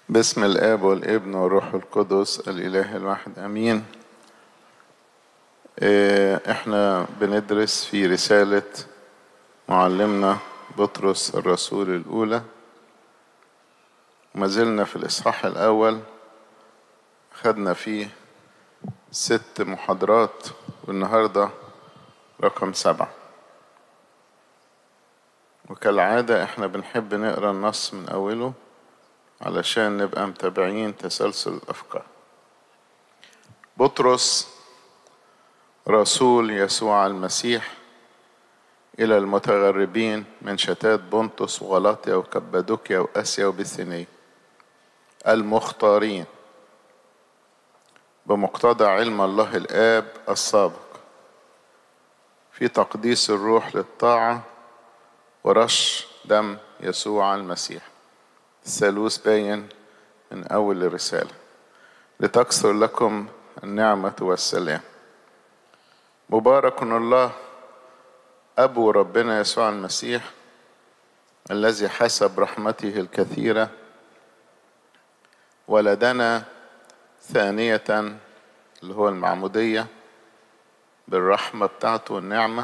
باسم الآب والابن والروح القدس الإله الواحد أمين احنا بندرس في رسالة معلمنا بطرس الرسول الأولى ما زلنا في الإصحاح الأول خدنا فيه ست محاضرات والنهاردة رقم سبعة وكالعادة احنا بنحب نقرا النص من أوله علشان نبقى متابعين تسلسل الأفكار بطرس رسول يسوع المسيح إلى المتغربين من شتات بنطس وغلاطيا وكبادوكيا وآسيا وبثينية المختارين بمقتضى علم الله الآب السابق في تقديس الروح للطاعة ورش دم يسوع المسيح الثالوث باين من أول الرسالة لتكثر لكم النعمة والسلام مبارك الله أبو ربنا يسوع المسيح الذي حسب رحمته الكثيرة ولدنا ثانية اللي هو المعمودية بالرحمة بتاعته والنعمة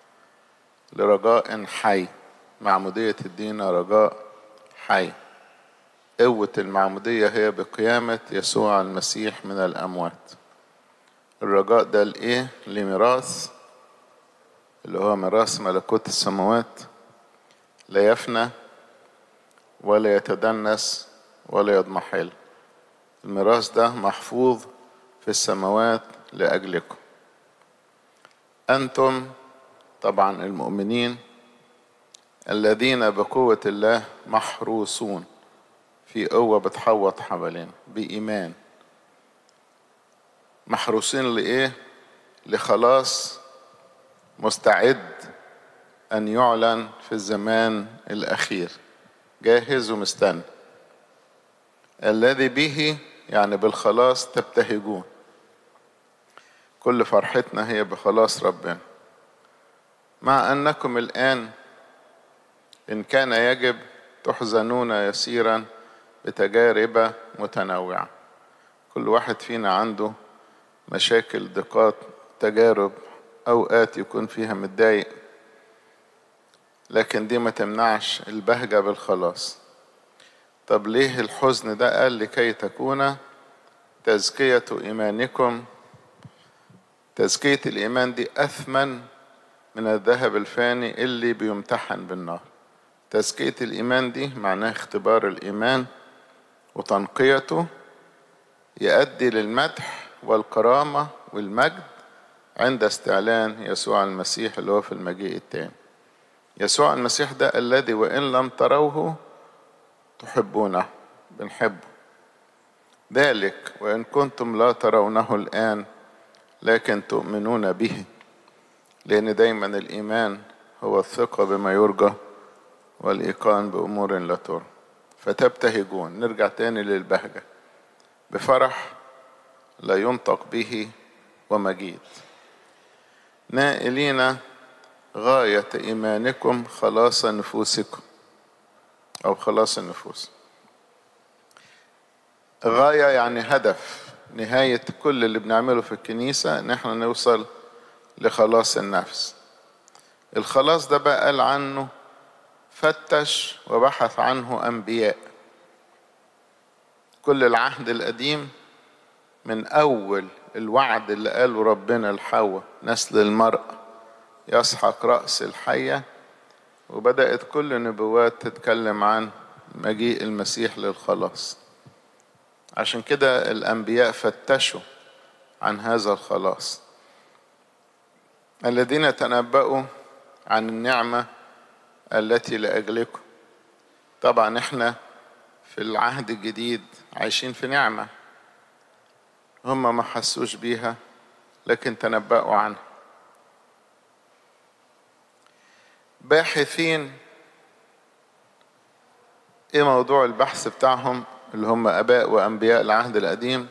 لرجاء حي معمودية الدين رجاء حي قوة المعمودية هي بقيامة يسوع المسيح من الأموات الرجاء ده لإيه؟ لميراث اللي هو ميراث ملكوت السماوات لا يفنى ولا يتدنس ولا يضمحل الميراث ده محفوظ في السماوات لأجلكم أنتم طبعا المؤمنين الذين بقوة الله محروسون في قوة بتحوط حوالينا بإيمان محروسين لإيه؟ لخلاص مستعد أن يعلن في الزمان الأخير جاهز ومستني الذي به يعني بالخلاص تبتهجون كل فرحتنا هي بخلاص ربنا مع أنكم الآن إن كان يجب تحزنون يسيرا بتجارب متنوعة كل واحد فينا عنده مشاكل ضيقات تجارب أوقات يكون فيها متضايق لكن دي ما تمنعش البهجة بالخلاص طب ليه الحزن ده قال لكي تكون تزكية إيمانكم تزكية الإيمان دي أثمن من الذهب الفاني اللي بيمتحن بالنار تزكية الإيمان دي معناها اختبار الإيمان وتنقيته يؤدي للمدح والكرامة والمجد عند استعلان يسوع المسيح اللي هو في المجيء التاني يسوع المسيح ده الذي وإن لم تروه تحبونه بنحبه ذلك وإن كنتم لا ترونه الآن لكن تؤمنون به لأن دايما الإيمان هو الثقة بما يرجى والإيقان بأمور لا ترى فتبتهجون نرجع تاني للبهجة بفرح لا ينطق به ومجيد نائلين غاية إيمانكم خلاص نفوسكم أو خلاص النفوس غاية يعني هدف نهاية كل اللي بنعمله في الكنيسة إن احنا نوصل لخلاص النفس الخلاص ده بقى قال عنه فتش وبحث عنه أنبياء كل العهد القديم من أول الوعد اللي قاله ربنا لحواء نسل المرء يسحق رأس الحية وبدأت كل النبوات تتكلم عن مجيء المسيح للخلاص عشان كده الأنبياء فتشوا عن هذا الخلاص الذين تنبأوا عن النعمة التي لأجلكم طبعا احنا في العهد الجديد عايشين في نعمة هم ما حسوش بيها لكن تنبأوا عنها باحثين ايه موضوع البحث بتاعهم اللي هم اباء وانبياء العهد القديم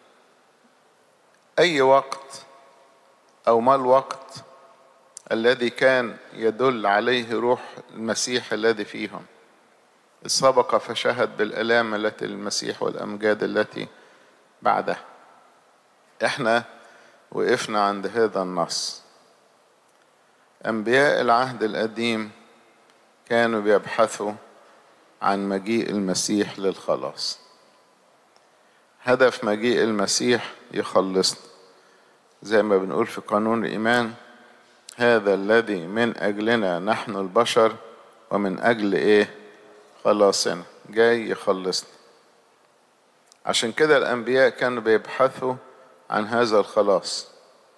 اي وقت او ما الوقت الذي كان يدل عليه روح المسيح الذي فيهم سبق فشهد بالآلام التي المسيح والأمجاد التي بعدها احنا وقفنا عند هذا النص أنبياء العهد القديم كانوا بيبحثوا عن مجيء المسيح للخلاص هدف مجيء المسيح يخلصنا زي ما بنقول في قانون الإيمان هذا الذي من أجلنا نحن البشر ومن أجل إيه خلاصنا جاي يخلصنا عشان كده الأنبياء كانوا بيبحثوا عن هذا الخلاص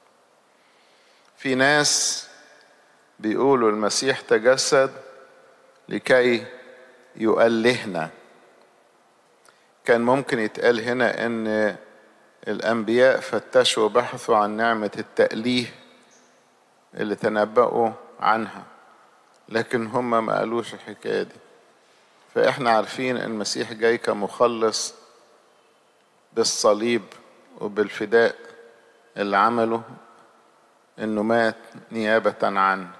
في ناس بيقولوا المسيح تجسد لكي يؤلهنا كان ممكن يتقال هنا ان الانبياء فتشوا وبحثوا عن نعمه التاليه اللي تنبأوا عنها لكن هم ما قالوش الحكايه دي فاحنا عارفين ان المسيح جاي كمخلص بالصليب وبالفداء اللي عمله انه مات نيابه عنه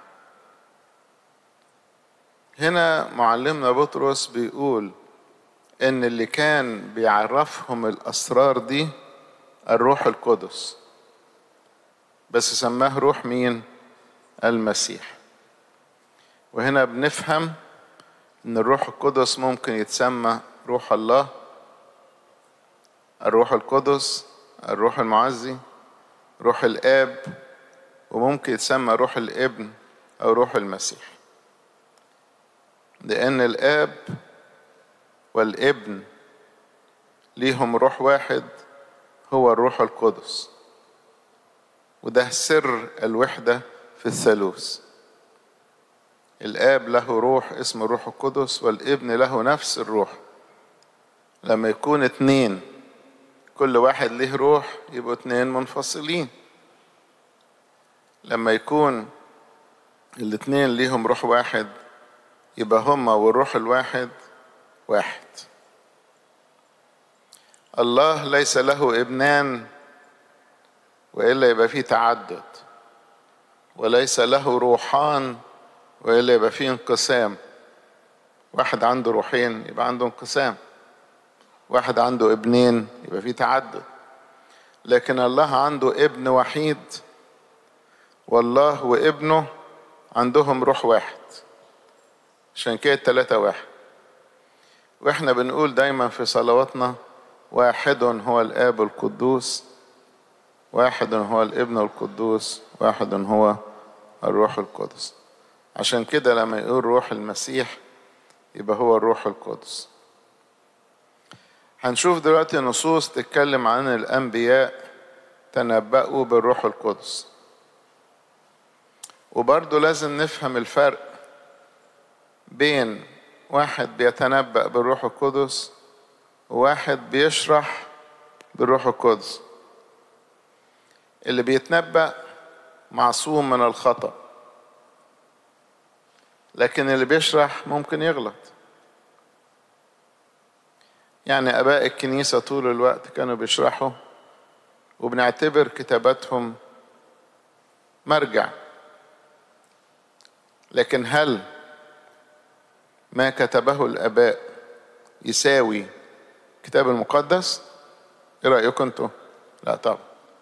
هنا معلمنا بطرس بيقول ان اللي كان بيعرفهم الاسرار دي الروح القدس بس سماه روح مين المسيح وهنا بنفهم ان الروح القدس ممكن يتسمى روح الله الروح القدس الروح المعزي روح الاب وممكن يتسمى روح الابن او روح المسيح لان الاب والابن ليهم روح واحد هو الروح القدس وده سر الوحدة في الثالوث الآب له روح اسمه الروح القدس والابن له نفس الروح لما يكون اتنين كل واحد له روح يبقوا اتنين منفصلين لما يكون الاتنين ليهم روح واحد يبقى هما والروح الواحد واحد الله ليس له ابنان والا يبقى فيه تعدد وليس له روحان والا يبقى فيه انقسام واحد عنده روحين يبقى عنده انقسام واحد عنده ابنين يبقى فيه تعدد لكن الله عنده ابن وحيد والله وابنه عندهم روح واحد عشان كده التلاتة واحد واحنا بنقول دايما في صلواتنا واحد هو الاب القدوس واحد هو الابن القدوس واحد هو الروح القدس عشان كده لما يقول روح المسيح يبقى هو الروح القدس هنشوف دلوقتي نصوص تتكلم عن الانبياء تنبأوا بالروح القدس وبرضه لازم نفهم الفرق بين واحد بيتنبأ بالروح القدس وواحد بيشرح بالروح القدس اللي بيتنبأ معصوم من الخطأ لكن اللي بيشرح ممكن يغلط يعني آباء الكنيسة طول الوقت كانوا بيشرحوا وبنعتبر كتاباتهم مرجع لكن هل ما كتبه الآباء يساوي الكتاب المقدس ايه رأيكم انتوا لا طبعا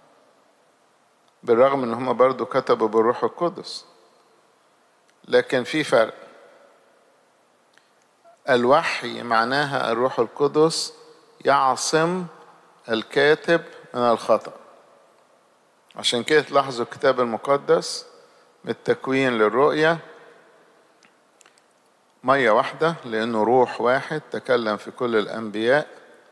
بالرغم ان هم برضو كتبوا بالروح القدس لكن في فرق الوحي معناها الروح القدس يعصم الكاتب من الخطأ عشان كده تلاحظوا الكتاب المقدس من التكوين للرؤية مية واحدة لأنه روح واحد تكلم في كل الأنبياء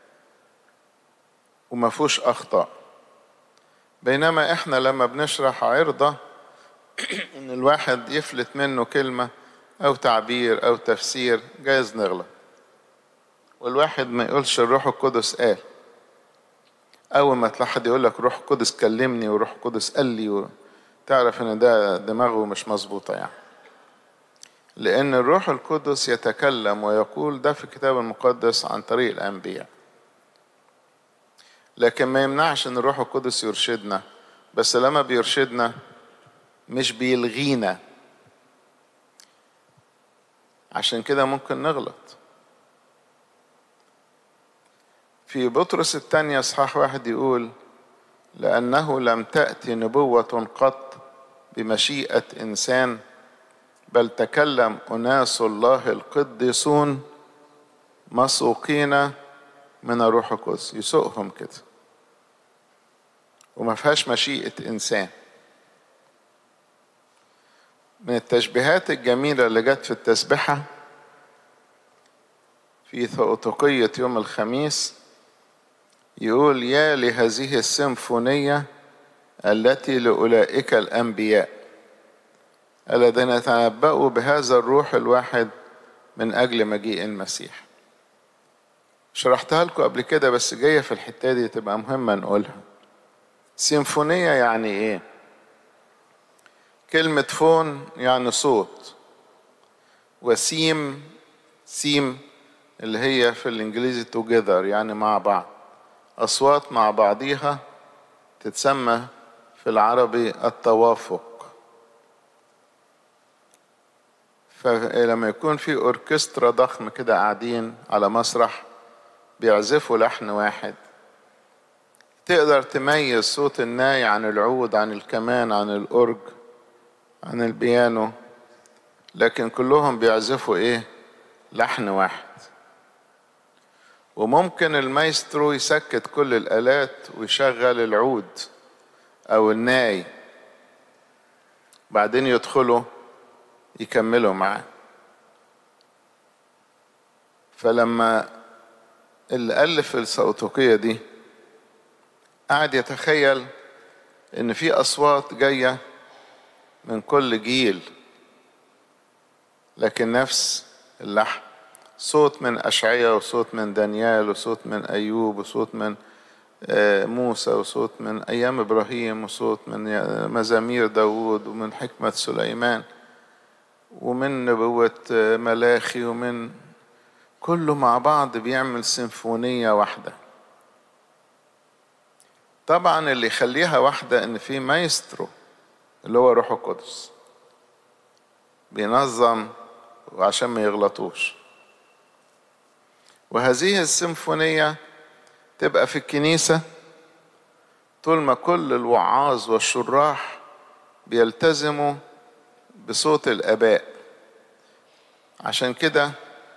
وما فيهوش أخطاء بينما إحنا لما بنشرح عرضة إن الواحد يفلت منه كلمة أو تعبير أو تفسير جايز نغلط والواحد ما يقولش الروح القدس قال أول ما تلاقي حد يقول لك روح القدس كلمني وروح القدس قال لي و... تعرف إن ده دماغه مش مظبوطة يعني لأن الروح القدس يتكلم ويقول ده في الكتاب المقدس عن طريق الأنبياء لكن ما يمنعش ان الروح القدس يرشدنا بس لما بيرشدنا مش بيلغينا عشان كده ممكن نغلط في بطرس الثانية اصحاح واحد يقول لأنه لم تأتي نبوة قط بمشيئة إنسان بل تكلم أناس الله القديسون مسوقين من الروح القدس يسوقهم كده وما فيهاش مشيئة إنسان من التشبيهات الجميلة اللي جت في التسبحة في ثؤتقية يوم الخميس يقول يا لهذه السيمفونية التي لأولئك الأنبياء الذين يتنبأوا بهذا الروح الواحد من أجل مجيء المسيح شرحتها لكم قبل كده بس جاية في الحتة دي تبقى مهمة نقولها سيمفونية يعني إيه؟ كلمة فون يعني صوت وسيم سيم اللي هي في الإنجليزي together يعني مع بعض أصوات مع بعضيها تتسمى في العربي التوافق فلما يكون في أوركسترا ضخم كده قاعدين على مسرح بيعزفوا لحن واحد تقدر تميز صوت الناي عن العود عن الكمان عن الأورج عن البيانو لكن كلهم بيعزفوا ايه لحن واحد وممكن المايسترو يسكت كل الآلات ويشغل العود أو الناي بعدين يدخلوا يكملوا معاه فلما اللي ألف الصوتوقية دي قعد يتخيل إن في أصوات جاية من كل جيل لكن نفس اللحن صوت من أشعية وصوت من دانيال وصوت من أيوب وصوت من موسى وصوت من أيام إبراهيم وصوت من مزامير داود ومن حكمة سليمان ومن نبوة ملاخي ومن كله مع بعض بيعمل سيمفونية واحدة طبعا اللي يخليها واحدة ان في مايسترو اللي هو روح القدس بينظم وعشان ما يغلطوش وهذه السيمفونية تبقى في الكنيسة طول ما كل الوعاظ والشراح بيلتزموا بصوت الآباء عشان كده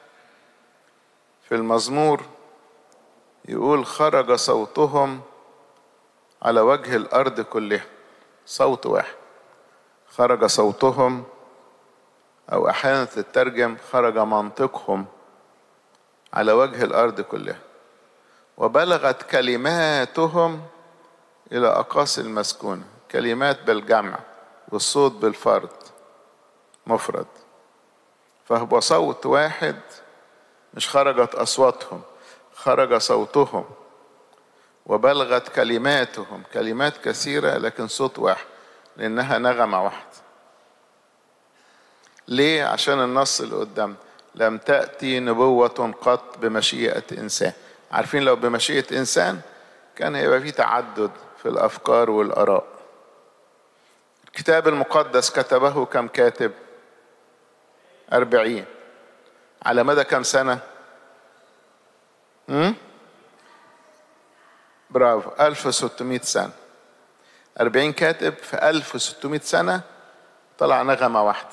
في المزمور يقول خرج صوتهم على وجه الأرض كلها صوت واحد خرج صوتهم أو أحيانا تترجم خرج منطقهم على وجه الأرض كلها وبلغت كلماتهم إلى أقاصي المسكونة كلمات بالجمع والصوت بالفرد مفرد فهو صوت واحد مش خرجت أصواتهم خرج صوتهم وبلغت كلماتهم كلمات كثيرة لكن صوت واحد لأنها نغمة واحدة ليه؟ عشان النص اللي قدام لم تأتي نبوة قط بمشيئة إنسان عارفين لو بمشيئة إنسان كان هيبقى في تعدد في الأفكار والآراء الكتاب المقدس كتبه كم كاتب أربعين على مدى كم سنة هم؟ برافو 1600 سنة 40 كاتب في 1600 سنة طلع نغمة واحدة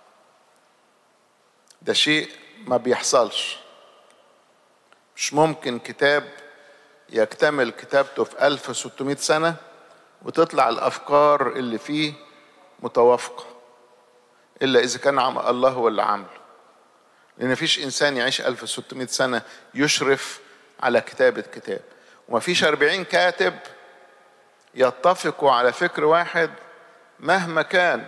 ده شيء ما بيحصلش مش ممكن كتاب يكتمل كتابته في 1600 سنة وتطلع الأفكار اللي فيه متوافقة إلا إذا كان عم الله هو اللي عامله لأن مفيش إنسان يعيش 1600 سنة يشرف على كتابة كتاب ومفيش 40 كاتب يتفقوا على فكر واحد مهما كان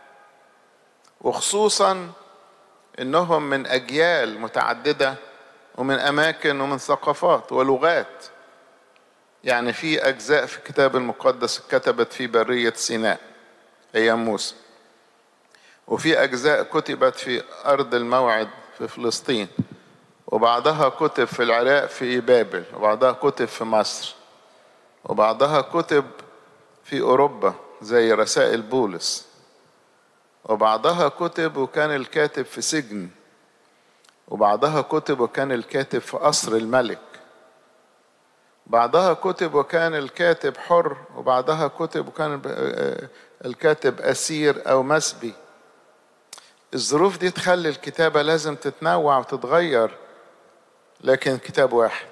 وخصوصا انهم من اجيال متعدده ومن اماكن ومن ثقافات ولغات يعني في اجزاء في الكتاب المقدس اتكتبت في بريه سيناء ايام موسى وفي اجزاء كتبت في ارض الموعد في فلسطين وبعضها كتب في العراق في بابل وبعضها كتب في مصر وبعضها كتب في اوروبا زي رسائل بولس وبعضها كتب وكان الكاتب في سجن وبعضها كتب وكان الكاتب في قصر الملك بعضها كتب وكان الكاتب حر وبعضها كتب وكان الكاتب أسير أو مسبي الظروف دي تخلي الكتابة لازم تتنوع وتتغير لكن كتاب واحد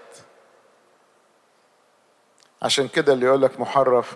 عشان كده اللي يقول لك محرف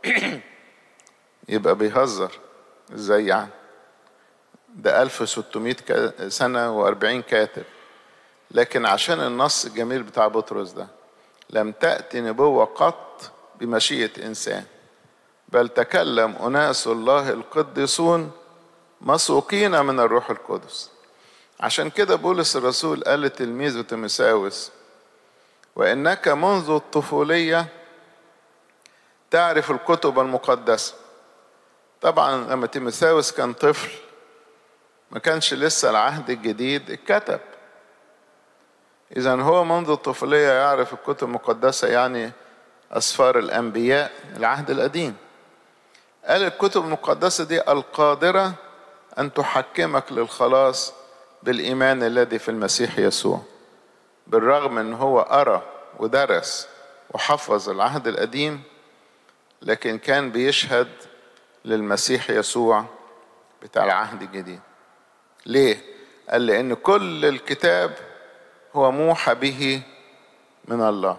يبقى بيهزر ازاي يعني ده 1600 سنة و40 كاتب لكن عشان النص الجميل بتاع بطرس ده لم تأتي نبوة قط بمشيئة إنسان بل تكلم أناس الله القديسون مسوقين من الروح القدس عشان كده بولس الرسول قال لتلميذه تيموثاوس وإنك منذ الطفولية تعرف الكتب المقدسة طبعا لما تيموثاوس كان طفل ما كانش لسه العهد الجديد اتكتب إذا هو منذ الطفولية يعرف الكتب المقدسة يعني أسفار الأنبياء العهد القديم قال الكتب المقدسة دي القادرة أن تحكمك للخلاص بالإيمان الذي في المسيح يسوع بالرغم أن هو أرى ودرس وحفظ العهد القديم لكن كان بيشهد للمسيح يسوع بتاع العهد الجديد ليه؟ قال لأن كل الكتاب هو موحى به من الله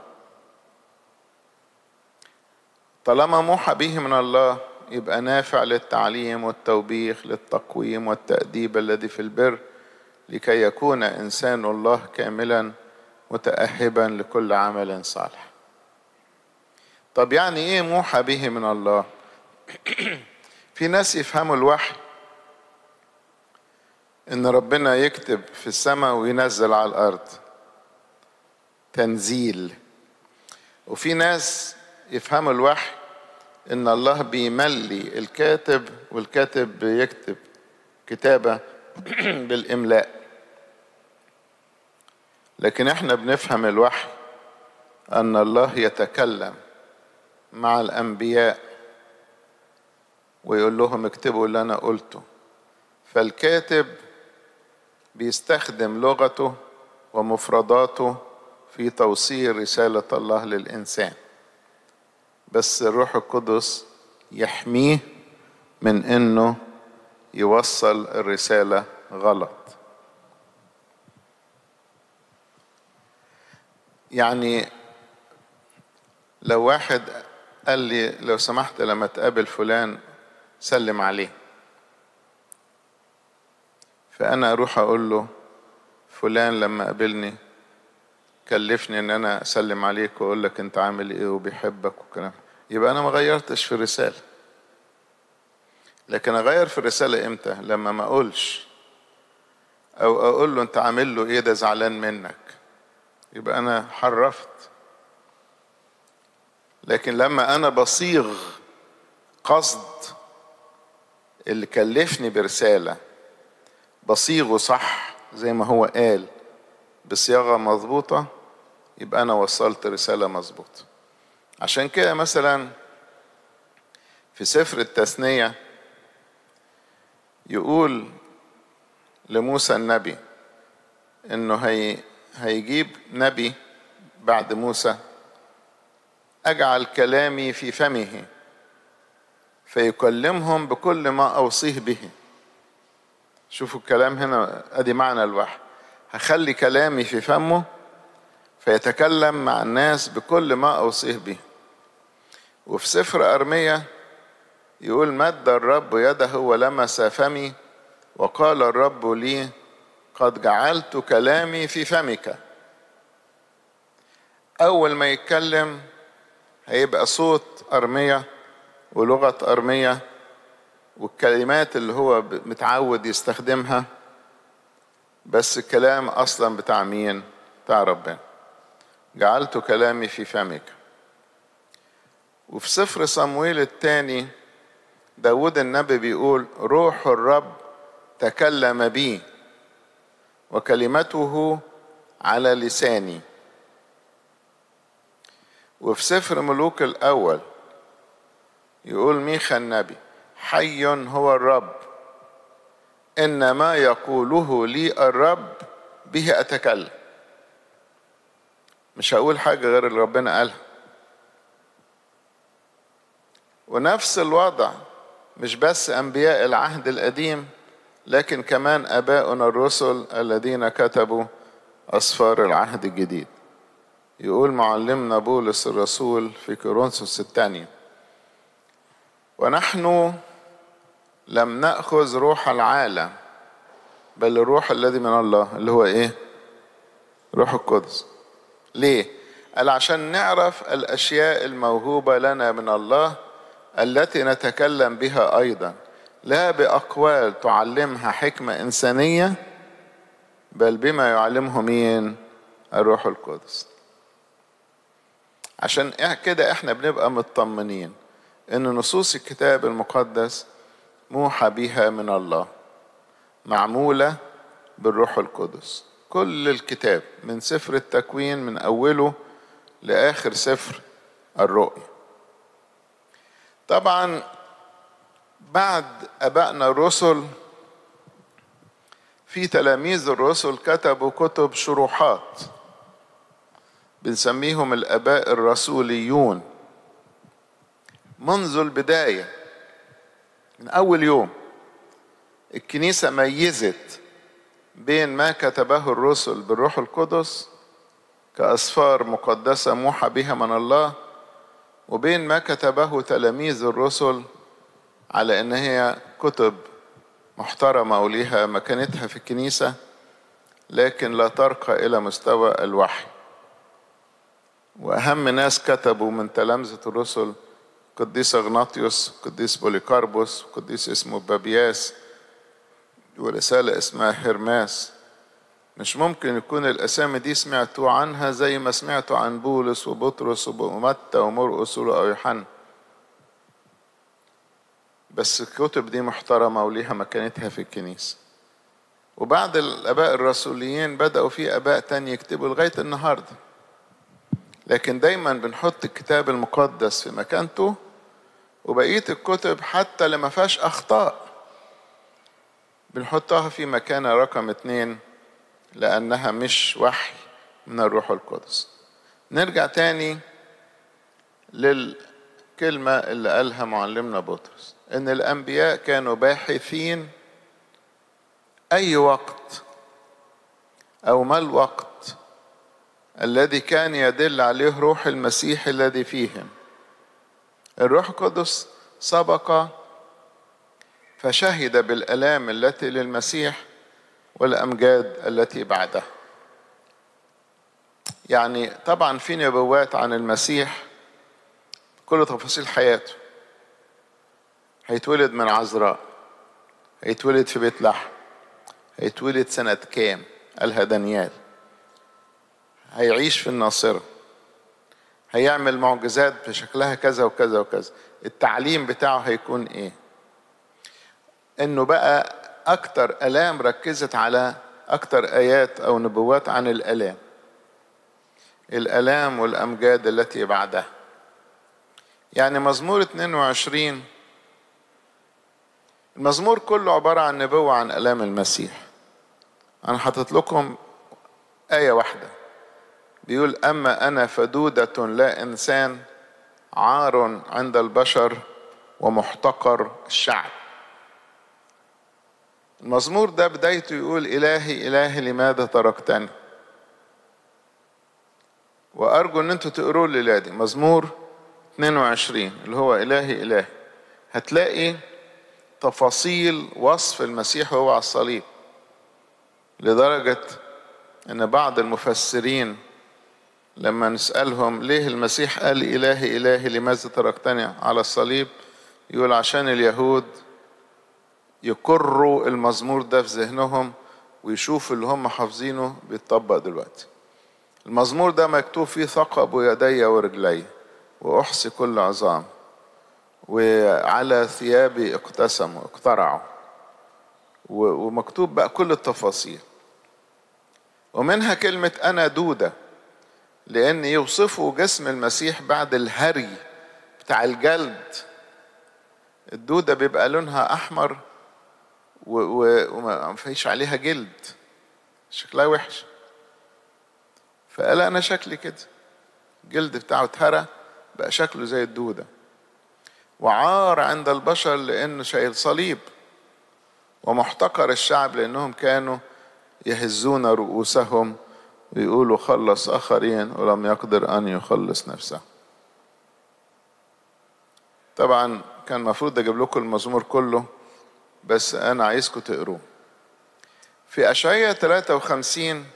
طالما موحى به من الله يبقى نافع للتعليم والتوبيخ للتقويم والتأديب الذي في البر لكي يكون إنسان الله كاملا متأهبا لكل عمل صالح طب يعني ايه موحى به من الله في ناس يفهموا الوحي ان ربنا يكتب في السماء وينزل على الارض تنزيل وفي ناس يفهموا الوحي ان الله بيملي الكاتب والكاتب بيكتب كتابه بالاملاء لكن احنا بنفهم الوحي ان الله يتكلم مع الانبياء ويقول لهم اكتبوا اللي انا قلته فالكاتب بيستخدم لغته ومفرداته في توصيل رساله الله للانسان بس الروح القدس يحميه من انه يوصل الرساله غلط يعني لو واحد قال لي لو سمحت لما تقابل فلان سلم عليه فانا اروح اقول له فلان لما قابلني كلفني ان انا اسلم عليك واقول لك انت عامل ايه وبيحبك والكلام يبقى انا ما غيرتش في الرساله لكن اغير في الرساله امتى لما ما اقولش او اقول له انت عامل له ايه ده زعلان منك يبقى انا حرفت لكن لما انا بصيغ قصد اللي كلفني برساله بصيغه صح زي ما هو قال بصياغه مظبوطه يبقى انا وصلت رساله مظبوطه عشان كده مثلا في سفر التثنيه يقول لموسى النبي انه هي هيجيب نبي بعد موسى اجعل كلامي في فمه فيكلمهم بكل ما اوصيه به شوفوا الكلام هنا ادي معنى الوحي هخلي كلامي في فمه فيتكلم مع الناس بكل ما اوصيه به وفي سفر ارميه يقول مد الرب يده ولمس فمي وقال الرب لي قد جعلت كلامي في فمك اول ما يتكلم هيبقى صوت ارميه ولغه ارميه والكلمات اللي هو متعود يستخدمها بس الكلام اصلا بتاع مين بتاع ربنا جعلت كلامي في فمك وفي سفر صمويل الثاني داود النبي بيقول روح الرب تكلم بي وكلمته على لساني وفي سفر ملوك الأول يقول ميخا النبي حي هو الرب إن ما يقوله لي الرب به أتكلم مش هقول حاجة غير اللي ربنا قالها ونفس الوضع مش بس أنبياء العهد القديم لكن كمان آباؤنا الرسل الذين كتبوا أسفار العهد الجديد يقول معلمنا بولس الرسول في كورنثوس الثانية ونحن لم نأخذ روح العالم بل الروح الذي من الله اللي هو ايه روح القدس ليه قال عشان نعرف الاشياء الموهوبه لنا من الله التي نتكلم بها ايضا لا باقوال تعلمها حكمه انسانيه بل بما يعلمه مين الروح القدس عشان كده احنا بنبقى مطمنين ان نصوص الكتاب المقدس موحى بها من الله معموله بالروح القدس كل الكتاب من سفر التكوين من اوله لاخر سفر الرؤيا طبعا بعد ابائنا الرسل في تلاميذ الرسل كتبوا كتب شروحات بنسميهم الاباء الرسوليون منذ البدايه من اول يوم الكنيسه ميزت بين ما كتبه الرسل بالروح القدس كاسفار مقدسه موحى بها من الله وبين ما كتبه تلاميذ الرسل على ان هي كتب محترمه وليها مكانتها في الكنيسه لكن لا ترقى الى مستوى الوحي واهم ناس كتبوا من تلامذه الرسل قديس اغناطيوس قديس بوليكاربوس قديس اسمه بابياس ورسالة اسمها هرماس مش ممكن يكون الأسامي دي سمعتوا عنها زي ما سمعتوا عن بولس وبطرس ومتى ومرقس ويوحنا بس الكتب دي محترمة وليها مكانتها في الكنيسة وبعد الآباء الرسوليين بدأوا في آباء تاني يكتبوا لغاية النهاردة لكن دايما بنحط الكتاب المقدس في مكانته وبقية الكتب حتى اللي ما فيهاش أخطاء بنحطها في مكانة رقم اتنين لأنها مش وحي من الروح القدس نرجع تاني للكلمة اللي قالها معلمنا بطرس إن الأنبياء كانوا باحثين أي وقت أو ما الوقت الذي كان يدل عليه روح المسيح الذي فيهم الروح القدس سبق فشهد بالالام التي للمسيح والامجاد التي بعدها يعني طبعا في نبوات عن المسيح كل تفاصيل حياته هيتولد من عذراء هيتولد في بيت لحم هيتولد سنة كام قالها دانيال هيعيش في الناصرة هيعمل معجزات بشكلها كذا وكذا وكذا التعليم بتاعه هيكون ايه انه بقى اكتر الام ركزت على اكتر ايات او نبوات عن الالام الالام والامجاد التي بعدها يعني مزمور 22 المزمور كله عبارة عن نبوة عن الام المسيح انا حاطط لكم آية واحدة بيقول أما أنا فدودة لا إنسان عار عند البشر ومحتقر الشعب المزمور ده بدايته يقول إلهي إلهي لماذا تركتني وأرجو أن أنتوا تقروا الليلة دي مزمور 22 اللي هو إلهي إلهي هتلاقي تفاصيل وصف المسيح وهو على الصليب لدرجة أن بعض المفسرين لما نسألهم ليه المسيح قال إلهي إلهي لماذا تركتني على الصليب يقول عشان اليهود يقروا المزمور ده في ذهنهم ويشوفوا اللي هم حافظينه بيتطبق دلوقتي المزمور ده مكتوب فيه ثقب يدي ورجلي وأحصي كل عظام وعلى ثيابي اقتسموا اقترعوا ومكتوب بقى كل التفاصيل ومنها كلمة أنا دودة لأن يوصفوا جسم المسيح بعد الهري بتاع الجلد الدودة بيبقى لونها أحمر وما فيش عليها جلد شكلها وحش فقال أنا شكلي كده الجلد بتاعه اتهرى بقى شكله زي الدودة وعار عند البشر لأنه شايل صليب ومحتقر الشعب لأنهم كانوا يهزون رؤوسهم ويقولوا خلص آخرين ولم يقدر أن يخلص نفسه طبعا كان المفروض أجيب لكم المزمور كله بس أنا عايزكم تقروه في أشعية 53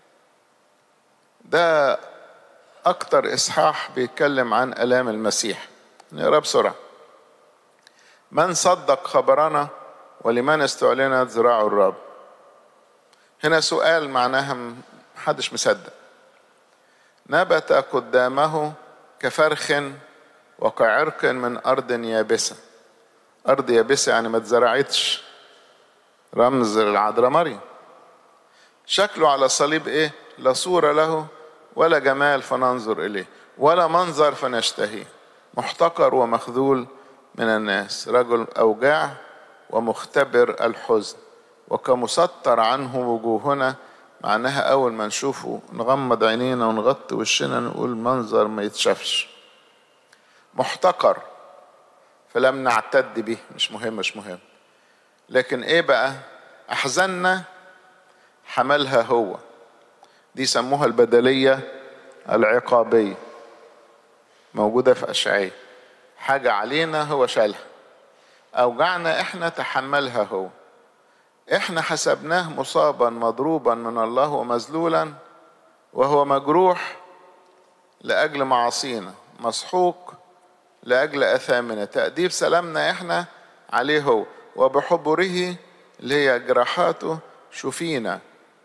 ده أكتر إصحاح بيتكلم عن آلام المسيح نقرأ بسرعة من صدق خبرنا ولمن استعلنت ذراع الرب هنا سؤال معناها محدش مصدق نبت قدامه كفرخ وكعرق من أرض يابسة أرض يابسة يعني ما اتزرعتش رمز العذراء مريم شكله على الصليب ايه لا صورة له ولا جمال فننظر إليه ولا منظر فنشتهيه محتقر ومخذول من الناس رجل أوجاع ومختبر الحزن وكمسطر عنه وجوهنا معناها أول ما نشوفه نغمض عينينا ونغطي وشنا نقول منظر ما يتشافش محتقر فلم نعتد به مش مهم مش مهم لكن ايه بقى احزاننا حملها هو دي سموها البدلية العقابية موجودة في أشعية حاجة علينا هو شالها أوجعنا إحنا تحملها هو إحنا حسبناه مصابا مضروبا من الله ومذلولا وهو مجروح لأجل معاصينا مسحوق لأجل أثامنا تأديب سلامنا إحنا عليه هو وبحبره اللي هي جراحاته شفينا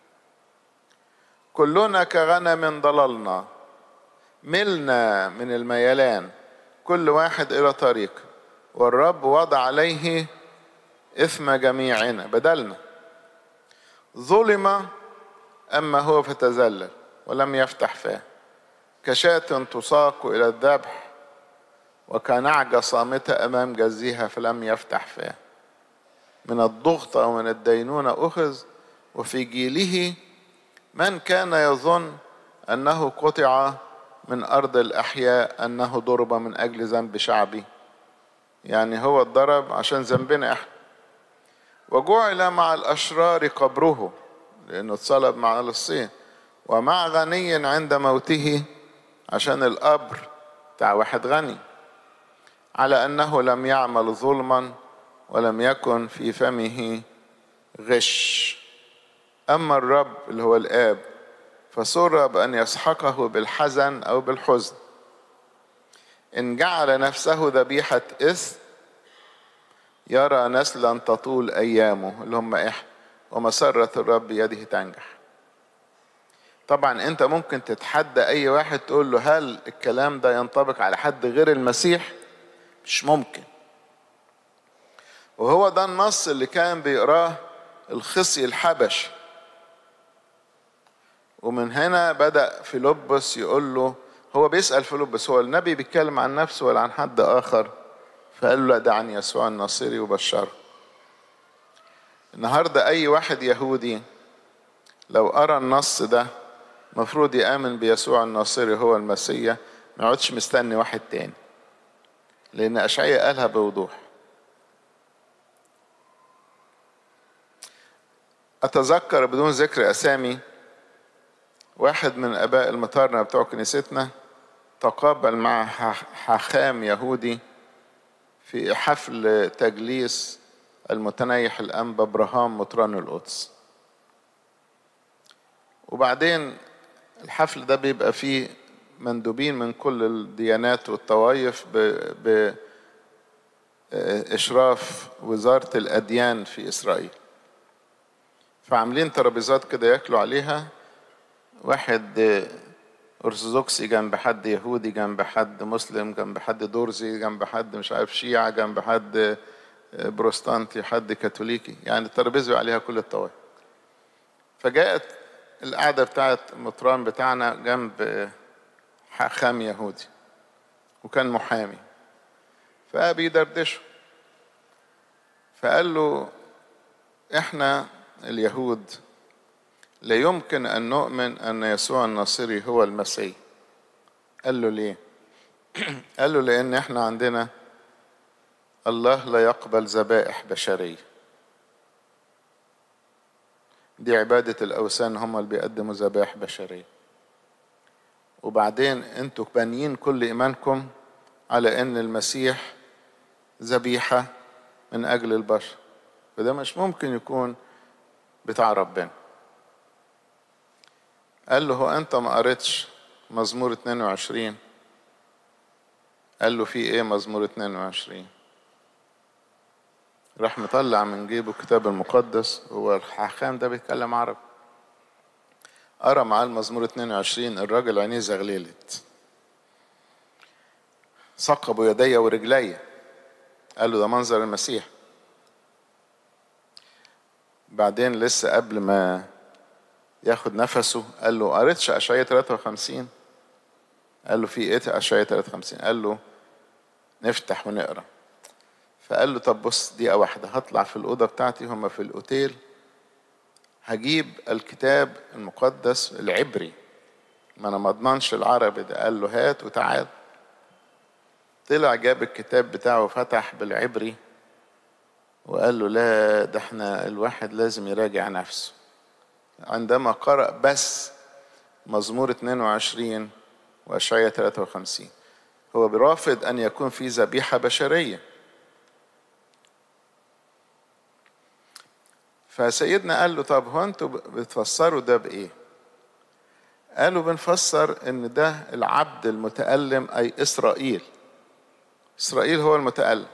كلنا كغنم ضللنا ملنا من الميلان كل واحد إلى طريق والرب وضع عليه إثم جميعنا بدلنا ظلم أما هو فتذلل ولم يفتح فاه كشاة تساق إلى الذبح وكنعجة صامتة أمام جزيها فلم يفتح فاه من الضغط ومن الدينونة أخذ وفي جيله من كان يظن أنه قطع من أرض الأحياء أنه ضرب من أجل ذنب شعبي يعني هو اتضرب عشان ذنبنا احنا وجعل مع الأشرار قبره لأنه اتصلب مع الصين ومع غني عند موته عشان القبر بتاع واحد غني على أنه لم يعمل ظلما ولم يكن في فمه غش أما الرب اللي هو الآب فسر بأن يسحقه بالحزن أو بالحزن إن جعل نفسه ذبيحة إثم يرى نسلا تطول أيامه اللي هم إحنا ومسرة الرب بيده تنجح طبعا أنت ممكن تتحدى أي واحد تقول له هل الكلام ده ينطبق على حد غير المسيح مش ممكن وهو ده النص اللي كان بيقراه الخصي الحبشي ومن هنا بدأ فيلبس يقول له هو بيسأل فيلبس هو النبي بيتكلم عن نفسه ولا عن حد آخر فقال له لا ده عن يسوع الناصري وبشره النهاردة أي واحد يهودي لو قرأ النص ده مفروض يآمن بيسوع الناصري هو المسيح ما يقعدش مستني واحد تاني لأن أشعية قالها بوضوح أتذكر بدون ذكر أسامي واحد من اباء المطارنه بتوع كنيستنا تقابل مع حاخام يهودي في حفل تجليس المتنيح الانبا ابراهام مطران القدس وبعدين الحفل ده بيبقى فيه مندوبين من كل الديانات والطوائف بإشراف وزارة الأديان في إسرائيل فعاملين ترابيزات كده ياكلوا عليها واحد أرثوذكسي جنب حد يهودي جنب حد مسلم جنب حد درزي جنب حد مش عارف شيعة جنب حد بروستانتي حد كاثوليكي يعني الترابيزة عليها كل الطوائف فجاءت القعدة بتاعت المطران بتاعنا جنب حاخام يهودي وكان محامي فبيدردشوا فقال له احنا اليهود لا يمكن أن نؤمن أن يسوع الناصري هو المسيح قال له ليه قال له لأن احنا عندنا الله لا يقبل ذبائح بشرية دي عبادة الأوثان هم اللي بيقدموا ذبائح بشرية وبعدين انتوا بانيين كل إيمانكم على أن المسيح ذبيحة من أجل البشر فده مش ممكن يكون بتاع ربنا قال له هو أنت ما قريتش مزمور 22 قال له في إيه مزمور 22 راح مطلع من جيبه الكتاب المقدس هو الحاخام ده بيتكلم عربي قرا معاه المزمور 22 الراجل عينيه زغللت ثقبوا يدي ورجلي قال له ده منظر المسيح بعدين لسه قبل ما ياخد نفسه قال له قريتش اشعياء 53 قال له في ايه اشعياء 53 قال له نفتح ونقرا فقال له طب بص دقيقة واحدة هطلع في الأوضة بتاعتي هما في الأوتيل هجيب الكتاب المقدس العبري ما أنا ما أضمنش العربي ده قال له هات وتعال طلع جاب الكتاب بتاعه وفتح بالعبري وقال له لا ده احنا الواحد لازم يراجع نفسه عندما قرأ بس مزمور 22 وأشعية 53 هو برافض أن يكون في ذبيحة بشرية فسيدنا قال له طب هو انتوا بتفسروا ده بايه قالوا بنفسر ان ده العبد المتألم اي اسرائيل اسرائيل هو المتألم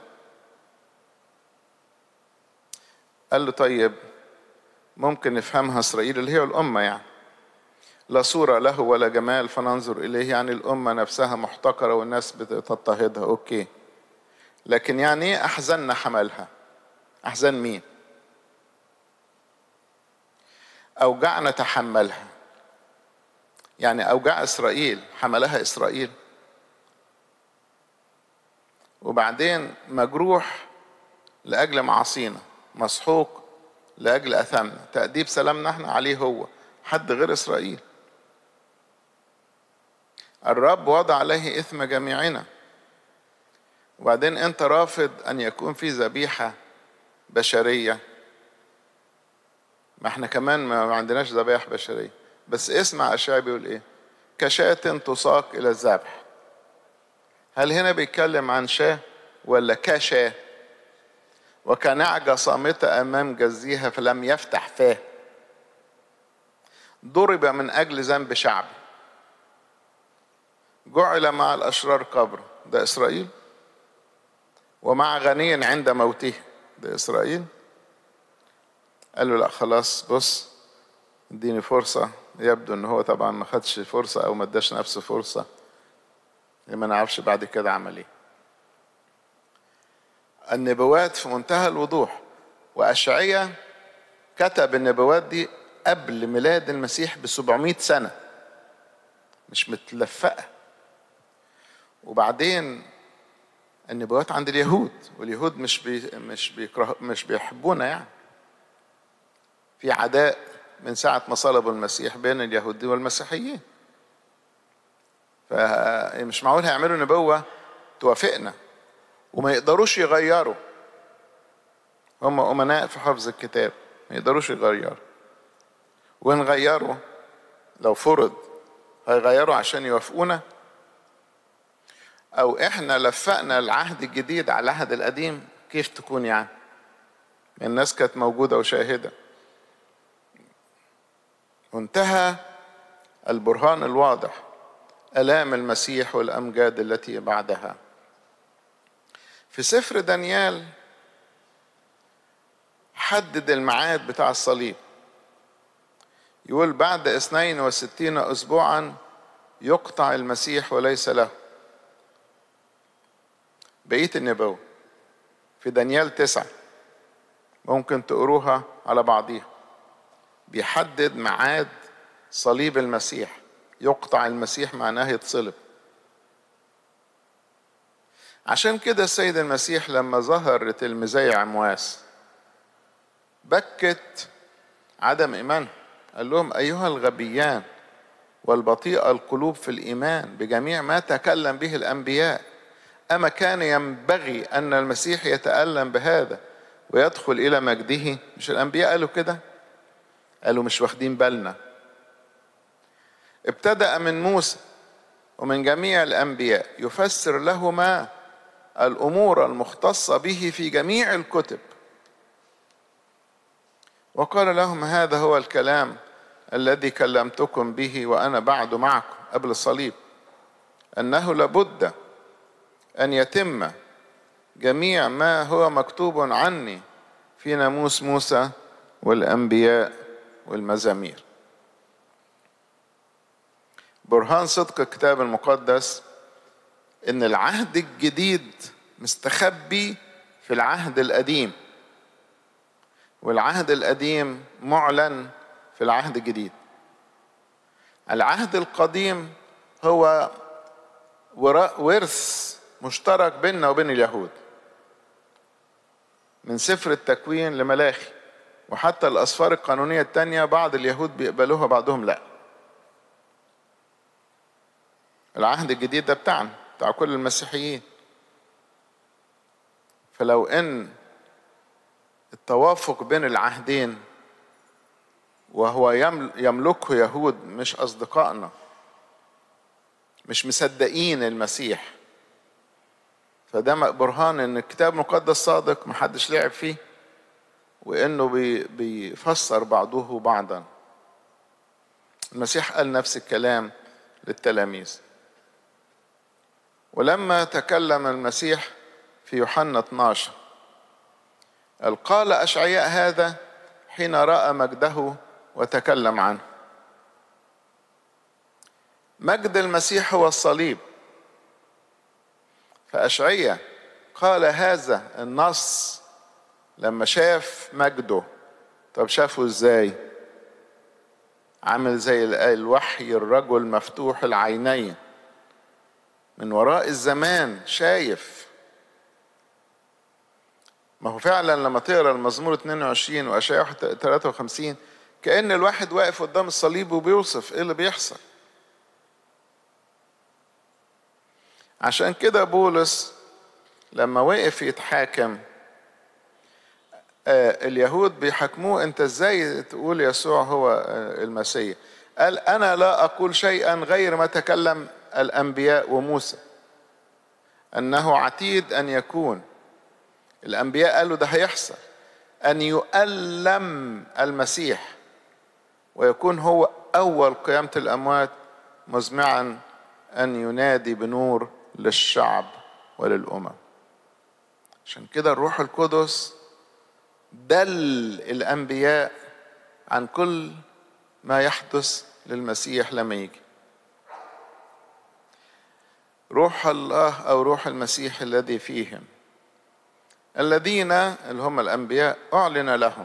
قال له طيب ممكن نفهمها اسرائيل اللي هي الامه يعني لا صوره له ولا جمال فننظر اليه يعني الامه نفسها محتقره والناس بتضطهدها اوكي لكن يعني ايه احزننا حملها احزان مين أوجعنا تحملها يعني أوجاع إسرائيل حملها إسرائيل وبعدين مجروح لأجل معاصينا مسحوق لأجل أثامنا تأديب سلامنا احنا عليه هو حد غير إسرائيل الرب وضع عليه إثم جميعنا وبعدين أنت رافض أن يكون في ذبيحة بشرية ما احنا كمان ما عندناش ذبائح بشريه بس اسمع اشعياء بيقول ايه كشاة تساق الى الذبح هل هنا بيتكلم عن شاة ولا كشاة وكنعجة صامتة أمام جزيها فلم يفتح فاه ضرب من أجل ذنب شعبه جعل مع الأشرار قبر ده إسرائيل ومع غني عند موته ده إسرائيل قال له لا خلاص بص اديني فرصة يبدو ان هو طبعا ما خدش فرصة او ما اداش نفسه فرصة ما نعرفش بعد كده عمل ايه النبوات في منتهى الوضوح وأشعية كتب النبوات دي قبل ميلاد المسيح ب 700 سنة مش متلفقة وبعدين النبوات عند اليهود واليهود مش بي مش بيكره مش بيحبونا يعني في عداء من ساعة ما صلبوا المسيح بين اليهود والمسيحيين فمش معقول هيعملوا نبوة توافقنا وما يقدروش يغيروا هم أمناء في حفظ الكتاب ما يقدروش يغيروا وإن غيروا لو فرض هيغيروا عشان يوافقونا أو إحنا لفقنا العهد الجديد على العهد القديم كيف تكون يعني الناس كانت موجودة وشاهدة وانتهى البرهان الواضح الام المسيح والامجاد التي بعدها في سفر دانيال حدد الميعاد بتاع الصليب يقول بعد اثنين وستين اسبوعا يقطع المسيح وليس له بقيه النبوه في دانيال تسعه ممكن تقروها على بعضيها بيحدد ميعاد صليب المسيح يقطع المسيح معناه يتصلب عشان كده السيد المسيح لما ظهر لتلميذي عمواس بكت عدم ايمانهم قال لهم ايها الغبيان والبطيء القلوب في الايمان بجميع ما تكلم به الانبياء أما كان ينبغي أن المسيح يتألم بهذا ويدخل إلى مجده مش الأنبياء قالوا كده قالوا مش واخدين بالنا ابتدأ من موسى ومن جميع الأنبياء يفسر لهما الأمور المختصة به في جميع الكتب وقال لهم هذا هو الكلام الذي كلمتكم به وأنا بعد معكم قبل الصليب أنه لابد أن يتم جميع ما هو مكتوب عني في ناموس موسى والأنبياء والمزامير برهان صدق الكتاب المقدس ان العهد الجديد مستخبي في العهد القديم والعهد القديم معلن في العهد الجديد العهد القديم هو ورث مشترك بيننا وبين اليهود من سفر التكوين لملاخي وحتى الأسفار القانونية التانية بعض اليهود بيقبلوها بعضهم لا العهد الجديد ده بتاعنا بتاع كل المسيحيين فلو ان التوافق بين العهدين وهو يملكه يهود مش اصدقائنا مش مصدقين المسيح فده برهان ان الكتاب المقدس صادق محدش لعب فيه وانه بي بيفسر بعضه بعضا المسيح قال نفس الكلام للتلاميذ ولما تكلم المسيح في يوحنا 12 قال قال أشعياء هذا حين رأى مجده وتكلم عنه مجد المسيح هو الصليب فأشعياء قال هذا النص لما شاف مجده طب شافه ازاي عامل زي الوحي الرجل مفتوح العينين من وراء الزمان شايف ما هو فعلا لما تقرا المزمور 22 واشعياء 53 كان الواحد واقف قدام الصليب وبيوصف ايه اللي بيحصل عشان كده بولس لما وقف يتحاكم آه اليهود بيحاكموه انت ازاي تقول يسوع هو آه المسيح قال انا لا اقول شيئا غير ما تكلم الانبياء وموسى انه عتيد ان يكون الانبياء قالوا ده هيحصل ان يؤلم المسيح ويكون هو اول قيامه الاموات مزمعا ان ينادي بنور للشعب وللامم عشان كده الروح القدس دل الانبياء عن كل ما يحدث للمسيح لما يجي روح الله او روح المسيح الذي فيهم الذين اللي هم الانبياء اعلن لهم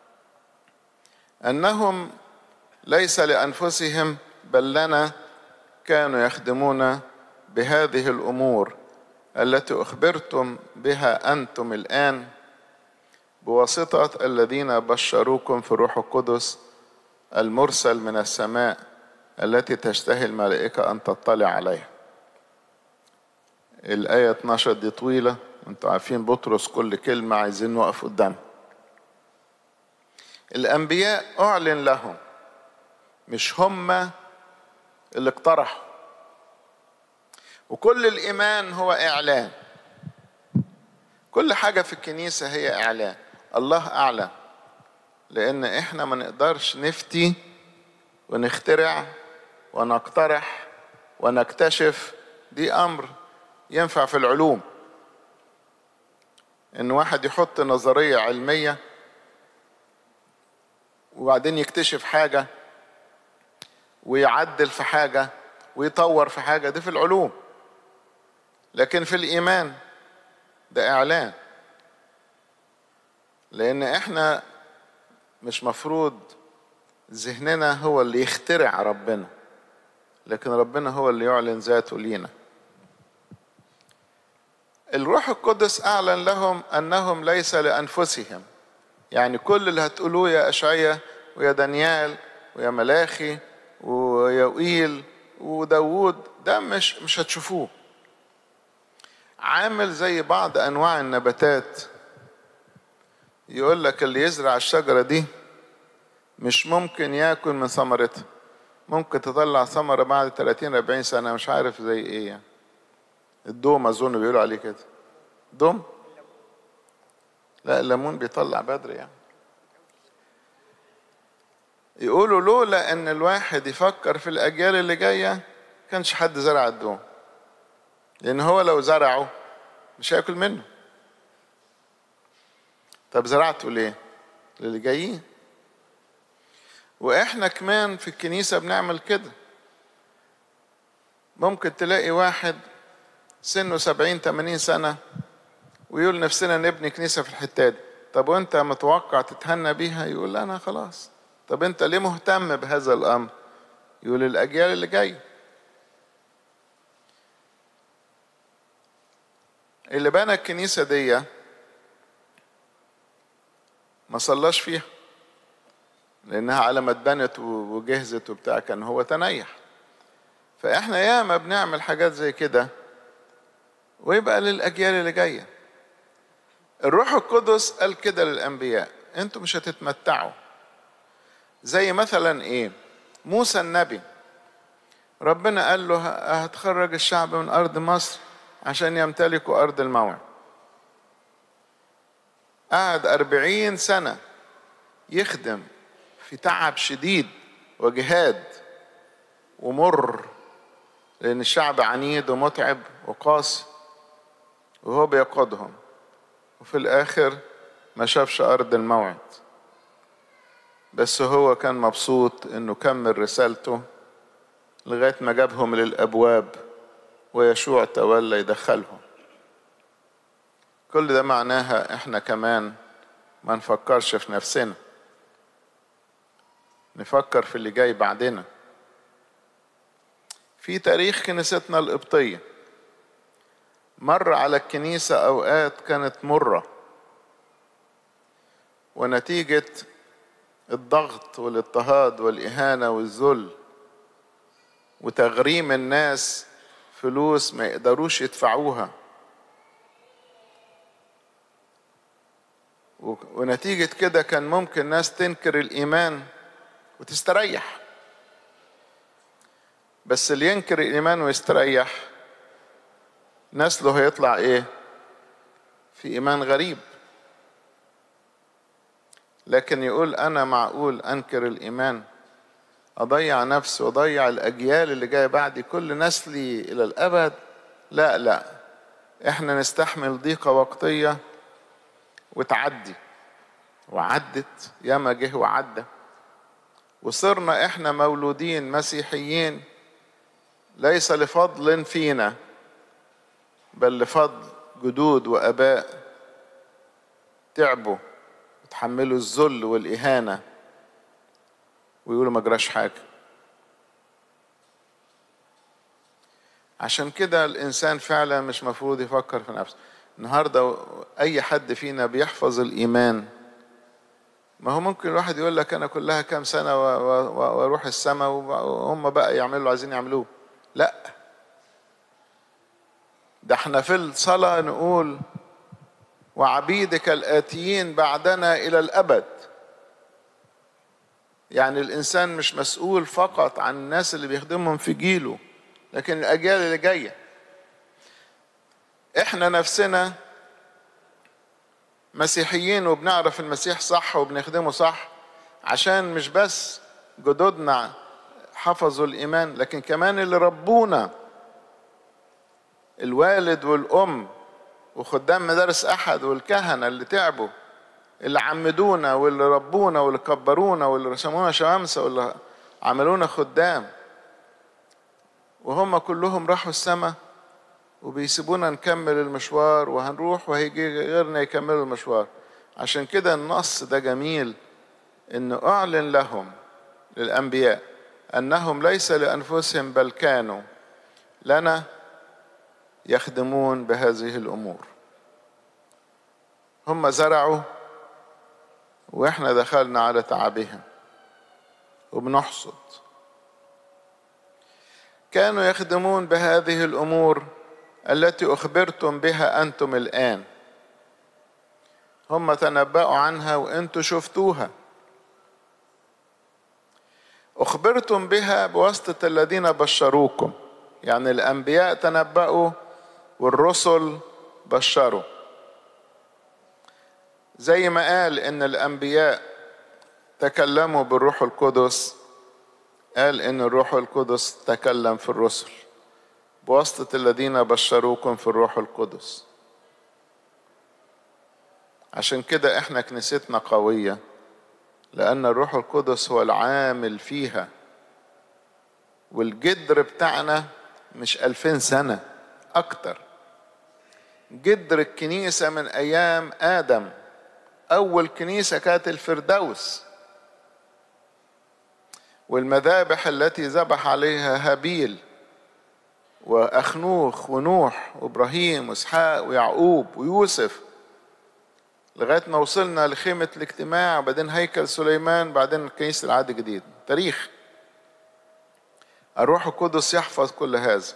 انهم ليس لانفسهم بل لنا كانوا يخدمون بهذه الامور التي اخبرتم بها انتم الان بواسطه الذين بشروكم في الروح القدس المرسل من السماء التي تشتهي الملائكه ان تطلع عليها الآية 12 دي طويلة انتوا عارفين بطرس كل كلمة عايزين نقف قدام الأنبياء أعلن لهم مش هم اللي اقترحوا وكل الإيمان هو إعلان كل حاجة في الكنيسة هي إعلان الله أعلن لأن إحنا ما نقدرش نفتي ونخترع ونقترح ونكتشف دي أمر ينفع في العلوم ان واحد يحط نظريه علميه وبعدين يكتشف حاجه ويعدل في حاجه ويطور في حاجه دي في العلوم لكن في الايمان ده اعلان لان احنا مش مفروض ذهننا هو اللي يخترع ربنا لكن ربنا هو اللي يعلن ذاته لينا الروح القدس اعلن لهم انهم ليس لانفسهم يعني كل اللي هتقولوه يا اشعيا ويا دانيال ويا ملاخي ويا ويل وداوود ده مش مش هتشوفوه عامل زي بعض انواع النباتات يقول لك اللي يزرع الشجره دي مش ممكن ياكل من ثمرتها ممكن تطلع ثمره بعد 30 40 سنه مش عارف زي ايه يعني الدوم اظن بيقولوا عليه كده دوم لا الليمون بيطلع بدري يعني يقولوا لولا ان الواحد يفكر في الاجيال اللي جايه كانش حد زرع الدوم لان هو لو زرعه مش هياكل منه طب زرعته ليه للي جايين واحنا كمان في الكنيسه بنعمل كده ممكن تلاقي واحد سنه سبعين تمانين سنة ويقول نفسنا نبني كنيسة في الحتة دي طب وانت متوقع تتهنى بيها يقول لا انا خلاص طب انت ليه مهتم بهذا الامر يقول الاجيال اللي جايه اللي بنى الكنيسة دي ما صلاش فيها لأنها على ما اتبنت وجهزت وبتاع كان هو تنيح فإحنا ياما بنعمل حاجات زي كده ويبقى للأجيال اللي جاية الروح القدس قال كده للأنبياء أنتوا مش هتتمتعوا زي مثلا إيه موسى النبي ربنا قال له هتخرج الشعب من أرض مصر عشان يمتلكوا أرض الموعد قعد أربعين سنة يخدم في تعب شديد وجهاد ومر لأن الشعب عنيد ومتعب وقاسي وهو بيقودهم وفي الآخر ما شافش أرض الموعد بس هو كان مبسوط إنه كمل رسالته لغاية ما جابهم للأبواب ويشوع تولى يدخلهم كل ده معناها احنا كمان ما نفكرش في نفسنا نفكر في اللي جاي بعدنا في تاريخ كنيستنا القبطية مر على الكنيسة أوقات كانت مرة ونتيجة الضغط والاضطهاد والإهانة والذل وتغريم الناس فلوس ما يقدروش يدفعوها ونتيجة كده كان ممكن ناس تنكر الإيمان وتستريح بس اللي ينكر الإيمان ويستريح نسله هيطلع إيه؟ في إيمان غريب لكن يقول أنا معقول أنكر الإيمان أضيع نفسي وأضيع الأجيال اللي جاية بعدي كل نسلي إلى الأبد لا لا إحنا نستحمل ضيقة وقتية وتعدي وعدت ياما جه وعدى وصرنا احنا مولودين مسيحيين ليس لفضل فينا بل لفضل جدود واباء تعبوا وتحملوا الذل والاهانه ويقولوا ما جراش حاجه عشان كده الانسان فعلا مش مفروض يفكر في نفسه النهارده اي حد فينا بيحفظ الايمان ما هو ممكن الواحد يقول لك انا كلها كام سنه واروح السماء وهم بقى يعملوا اللي عايزين يعملوه لا ده احنا في الصلاه نقول وعبيدك الاتيين بعدنا الى الابد يعني الانسان مش مسؤول فقط عن الناس اللي بيخدمهم في جيله لكن الاجيال اللي جايه احنا نفسنا مسيحيين وبنعرف المسيح صح وبنخدمه صح عشان مش بس جدودنا حفظوا الايمان لكن كمان اللي ربونا الوالد والام وخدام مدارس احد والكهنه اللي تعبوا اللي عمدونا واللي ربونا واللي كبرونا واللي رسمونا شمامسه واللي عملونا خدام وهم كلهم راحوا السماء وبيسيبونا نكمل المشوار وهنروح وهيجي غيرنا يكملوا المشوار عشان كده النص ده جميل انه اعلن لهم للانبياء انهم ليس لانفسهم بل كانوا لنا يخدمون بهذه الامور هم زرعوا واحنا دخلنا على تعبهم وبنحصد كانوا يخدمون بهذه الامور التي أخبرتم بها أنتم الآن هم تنبأوا عنها وأنتم شفتوها أخبرتم بها بواسطة الذين بشروكم يعني الأنبياء تنبأوا والرسل بشروا زي ما قال إن الأنبياء تكلموا بالروح القدس قال إن الروح القدس تكلم في الرسل بواسطة الذين بشروكم في الروح القدس عشان كده احنا كنيستنا قوية لأن الروح القدس هو العامل فيها والجدر بتاعنا مش ألفين سنة أكتر جدر الكنيسة من أيام آدم أول كنيسة كانت الفردوس والمذابح التي ذبح عليها هابيل وأخنوخ ونوح وإبراهيم وإسحاق ويعقوب ويوسف لغاية ما وصلنا لخيمة الاجتماع بعدين هيكل سليمان بعدين كنيسة العهد الجديد تاريخ الروح القدس يحفظ كل هذا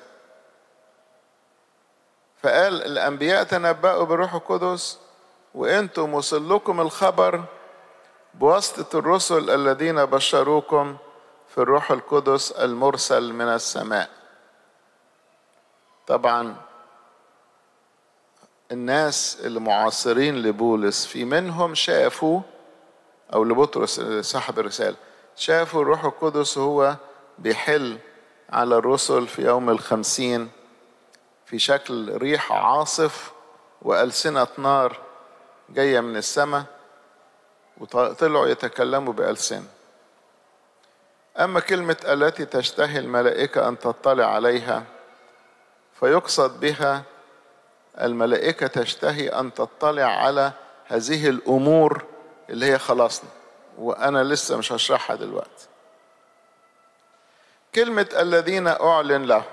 فقال الأنبياء تنبأوا بالروح القدس وأنتم وصل لكم الخبر بواسطة الرسل الذين بشروكم في الروح القدس المرسل من السماء طبعا الناس المعاصرين لبولس في منهم شافوا او لبطرس صاحب الرساله شافوا الروح القدس هو بيحل على الرسل في يوم الخمسين في شكل ريح عاصف وألسنة نار جاية من السماء وطلعوا يتكلموا بألسنة أما كلمة التي تشتهي الملائكة أن تطلع عليها فيقصد بها الملائكة تشتهي أن تطلع على هذه الأمور اللي هي خلاصنا وأنا لسه مش هشرحها دلوقتي كلمة الذين أعلن له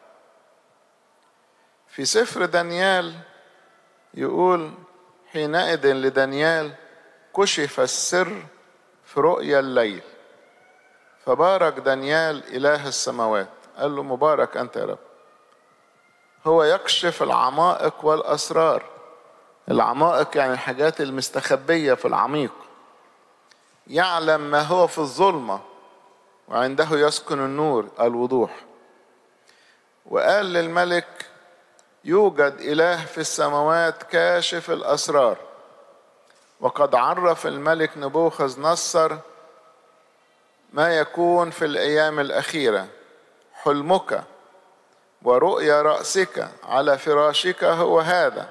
في سفر دانيال يقول حينئذ لدانيال كشف السر في رؤيا الليل فبارك دانيال إله السماوات قال له مبارك أنت يا رب هو يكشف العمائق والأسرار العمائق يعني الحاجات المستخبية في العميق يعلم ما هو في الظلمة وعنده يسكن النور الوضوح وقال للملك يوجد إله في السماوات كاشف الأسرار وقد عرف الملك نبوخذ نصر ما يكون في الأيام الأخيرة حلمك ورؤيا رأسك على فراشك هو هذا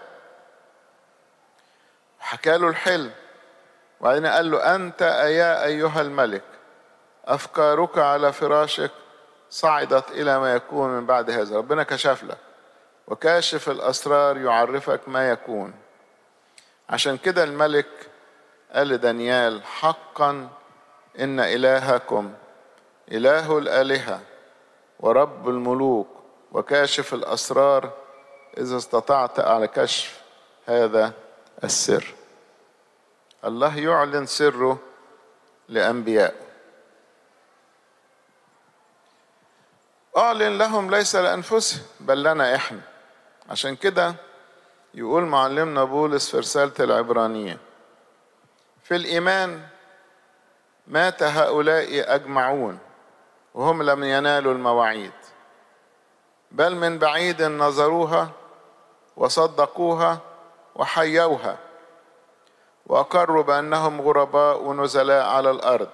حكى له الحلم وبعدين قال له أنت يا أيها الملك أفكارك على فراشك صعدت إلى ما يكون من بعد هذا ربنا كشف لك وكاشف الأسرار يعرفك ما يكون عشان كده الملك قال لدانيال حقا إن إلهكم إله الآلهة ورب الملوك وكاشف الأسرار إذا استطعت على كشف هذا السر الله يعلن سره لأنبيائه أعلن لهم ليس لأنفسهم بل لنا إحنا عشان كده يقول معلمنا بولس في رسالة العبرانية في الإيمان مات هؤلاء أجمعون وهم لم ينالوا المواعيد بل من بعيد نظروها وصدقوها وحيوها واقروا بانهم غرباء ونزلاء على الارض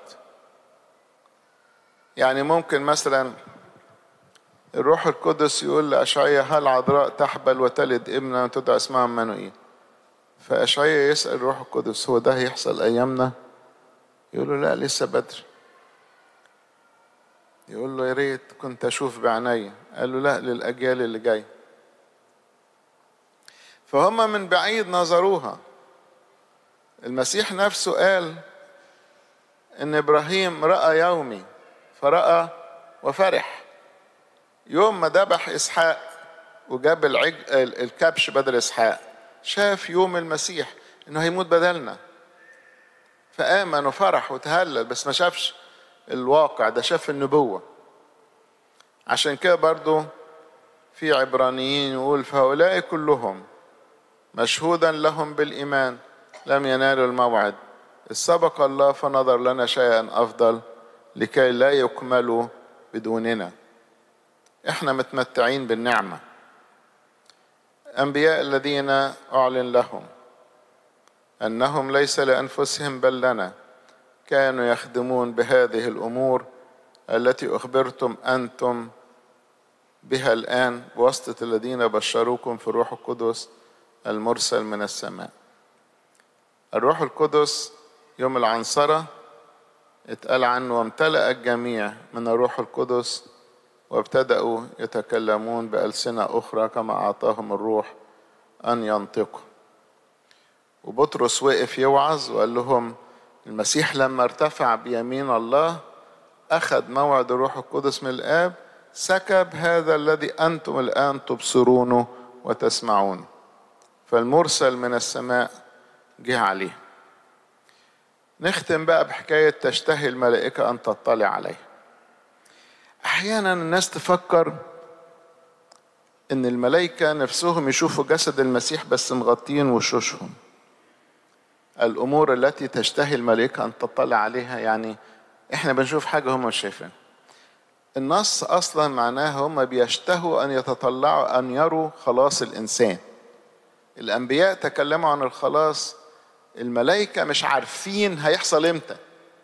يعني ممكن مثلا الروح القدس يقول لأشعية هل عذراء تحبل وتلد ابنا وتدعى اسمها منوئيل فأشعية يسأل الروح القدس هو ده هيحصل أيامنا يقول له لا لسه بدري يقول له يا ريت كنت أشوف بعيني قال له لا للأجيال اللي جاي فهم من بعيد نظروها المسيح نفسه قال ان ابراهيم راى يومي فراى وفرح يوم ما ذبح اسحاق وجاب العج... الكبش بدل اسحاق شاف يوم المسيح انه هيموت بدلنا فامن وفرح وتهلل بس ما شافش الواقع ده شاف النبوه عشان كده برضو في عبرانيين يقول فهؤلاء كلهم مشهودا لهم بالإيمان لم ينالوا الموعد إذ سبق الله فنظر لنا شيئا أفضل لكي لا يكملوا بدوننا احنا متمتعين بالنعمة أنبياء الذين أعلن لهم أنهم ليس لأنفسهم بل لنا كانوا يخدمون بهذه الأمور التي أخبرتم أنتم بها الآن بواسطة الذين بشروكم في الروح القدس المرسل من السماء الروح القدس يوم العنصرة اتقال عنه وامتلأ الجميع من الروح القدس وابتدأوا يتكلمون بألسنة أخرى كما أعطاهم الروح أن ينطقوا وبطرس وقف يوعظ وقال لهم المسيح لما ارتفع بيمين الله أخذ موعد الروح القدس من الآب سكب هذا الذي أنتم الآن تبصرونه وتسمعونه فالمرسل من السماء جه عليه نختم بقى بحكاية تشتهي الملائكة أن تطلع عليه أحيانا الناس تفكر إن الملائكة نفسهم يشوفوا جسد المسيح بس مغطين وشوشهم الأمور التي تشتهي الملائكة أن تطلع عليها يعني إحنا بنشوف حاجة هم مش شايفين النص أصلا معناه هم بيشتهوا أن يتطلعوا أن يروا خلاص الإنسان الأنبياء تكلموا عن الخلاص الملائكة مش عارفين هيحصل إمتى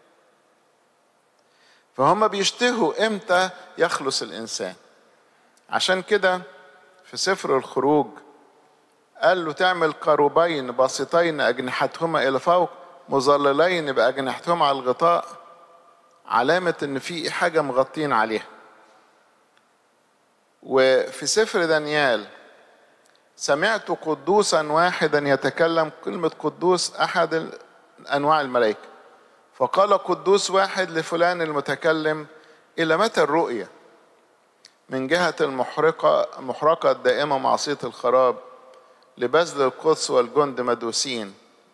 فهم بيشتهوا إمتى يخلص الإنسان عشان كده في سفر الخروج قال له تعمل كروبين باسطين أجنحتهما إلى فوق مظللين بأجنحتهما على الغطاء علامة إن في حاجة مغطين عليها وفي سفر دانيال سمعت قدوسا واحدا يتكلم كلمة قدوس أحد أنواع الملائكة فقال قدوس واحد لفلان المتكلم إلى متى الرؤية من جهة المحرقة محرقة الدائمة معصية الخراب لبذل القدس والجند مدوسين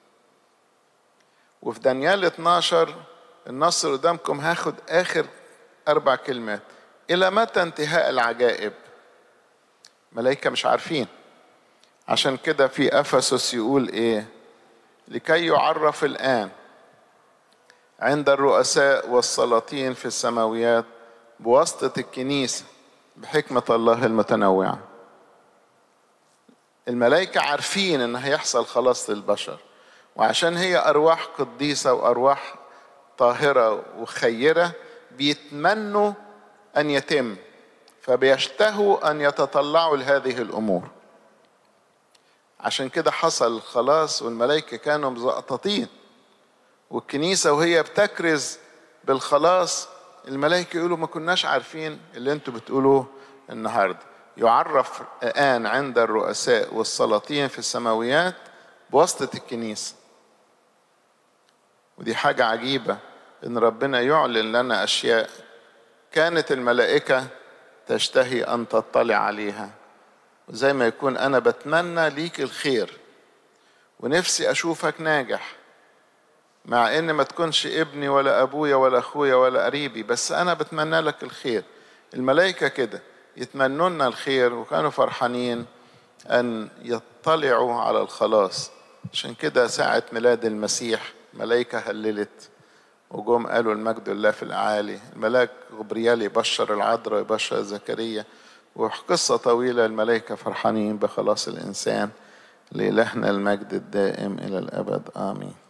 وفي دانيال 12 النص اللي قدامكم هاخد آخر أربع كلمات إلى متى انتهاء العجائب ملائكة مش عارفين عشان كده في أفسس يقول إيه لكي يعرف الآن عند الرؤساء والسلاطين في السماويات بواسطة الكنيسة بحكمة الله المتنوعة الملائكة عارفين إن هيحصل خلاص للبشر وعشان هي أرواح قديسة وأرواح طاهرة وخيرة بيتمنوا أن يتم فبيشتهوا أن يتطلعوا لهذه الأمور عشان كده حصل الخلاص والملائكة كانوا مزقططين والكنيسة وهي بتكرز بالخلاص الملائكة يقولوا ما كناش عارفين اللي انتوا بتقولوه النهاردة يعرف الآن عند الرؤساء والسلاطين في السماويات بواسطة الكنيسة ودي حاجة عجيبة إن ربنا يعلن لنا أشياء كانت الملائكة تشتهي أن تطلع عليها وزي ما يكون أنا بتمنى ليك الخير ونفسي أشوفك ناجح مع إن ما تكونش ابني ولا أبويا ولا أخويا ولا قريبي بس أنا بتمنى لك الخير الملائكة كده يتمنوا لنا الخير وكانوا فرحانين أن يطلعوا على الخلاص عشان كده ساعة ميلاد المسيح ملائكة هللت وجم قالوا المجد لله في الأعالي الملاك غبريال يبشر العذراء يبشر زكريا وقصة طويلة الملائكة فرحانين بخلاص الإنسان لإلهنا المجد الدائم إلى الأبد آمين